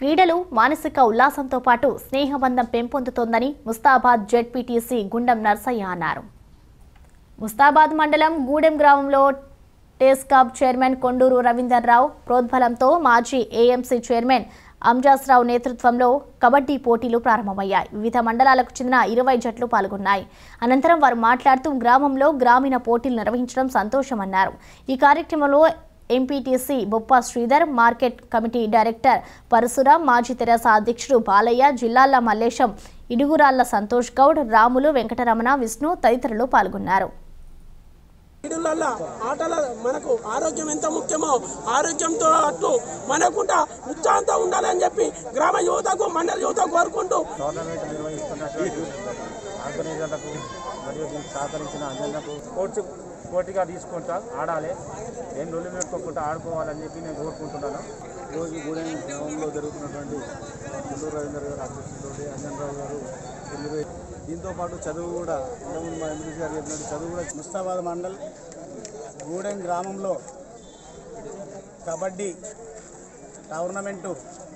క్రీడలు మానసిక ఉల్లాసంతో పాటు స్నేహబంధం పెంపొందుతోందని ముస్తాబాద్ జెడ్పీటీసీ గుండం నర్సయ్య అన్నారు ముస్తాబాద్ మండలం గూడెం గ్రామంలో టేస్కాబ్ చైర్మన్ కొండూరు రవీందర్ రావు ప్రోద్బలంతో మాజీ ఏఎంసీ చైర్మన్ అంజాస్రావు నేతృత్వంలో కబడ్డీ పోటీలు ప్రారంభమయ్యాయి వివిధ మండలాలకు చెందిన ఇరవై జట్లు పాల్గొన్నాయి అనంతరం వారు మాట్లాడుతూ గ్రామంలో గ్రామీణ పోటీలు నిర్వహించడం సంతోషమన్నారు ఈ కార్యక్రమంలో MPTC Boppa Sridhar market committee director Parasuram మాజీ తెరాస అధ్యక్షుడు బాలయ్య జిల్లాల మల్లేశం ఇడుగురాళ్ల సంతోష్ గౌడ్ రాములు వెంకటరమణ విష్ణు తదితరులు పాల్గొన్నారు క్రీడలల్ల ఆటల మనకు ఆరోగ్యం ఎంత ముఖ్యమో ఆరోగ్యంతో అటు మనకుండా ఉత్సాహంతో ఉండాలని చెప్పి గ్రామ యువతకు మండల యువతకు కోరుకుంటూ టోర్నమెంట్ నిర్వహిస్తున్నటువంటి ఆర్గనైజర్లకు మరియు దీనికి సహకరించిన అందరికీ స్పోర్ట్స్ పోటీగా తీసుకుంటా ఆడాలి ఏం రొల్లు పెట్టుకోకుండా ఆడుకోవాలని చెప్పి నేను కోరుకుంటున్నాను ఈరోజు గూడెం గ్రామంలో జరుగుతున్నటువంటి కొల్లూరు రవీందర్ గారు అధ్యక్షుడు అంజనరావు గారు తెలుగు దీంతో పాటు చదువు కూడా ఇంతకుముందు మా ఎమ్మెల్యే గారు చెప్పినట్టు చదువు కూడా ముస్తాబాద్ మండల్ గూడెం గ్రామంలో కబడ్డీ టోర్నమెంటు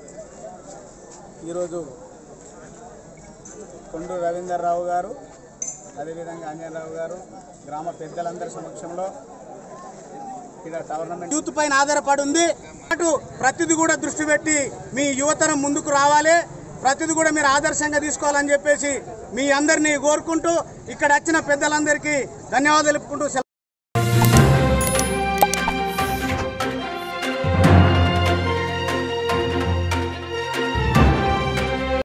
ఈరోజు కొండు రవీందర్ రావు గారు అదేవిధంగా అంజనరావు గారు గ్రామ పెద్దలందరి సమక్షంలో ఇక్కడ టోర్నమెంట్ యూత్ పైన ఆధారపడి ఉంది అటు ప్రతిది కూడా దృష్టి పెట్టి మీ యువతరం ముందుకు రావాలి ప్రతిది కూడా మీరు ఆదర్శంగా తీసుకోవాలని చెప్పేసి మీ అందరినీ కోరుకుంటూ ఇక్కడ వచ్చిన పెద్దలందరికీ ధన్యవాదాలు తెలుపుకుంటూ సెలవు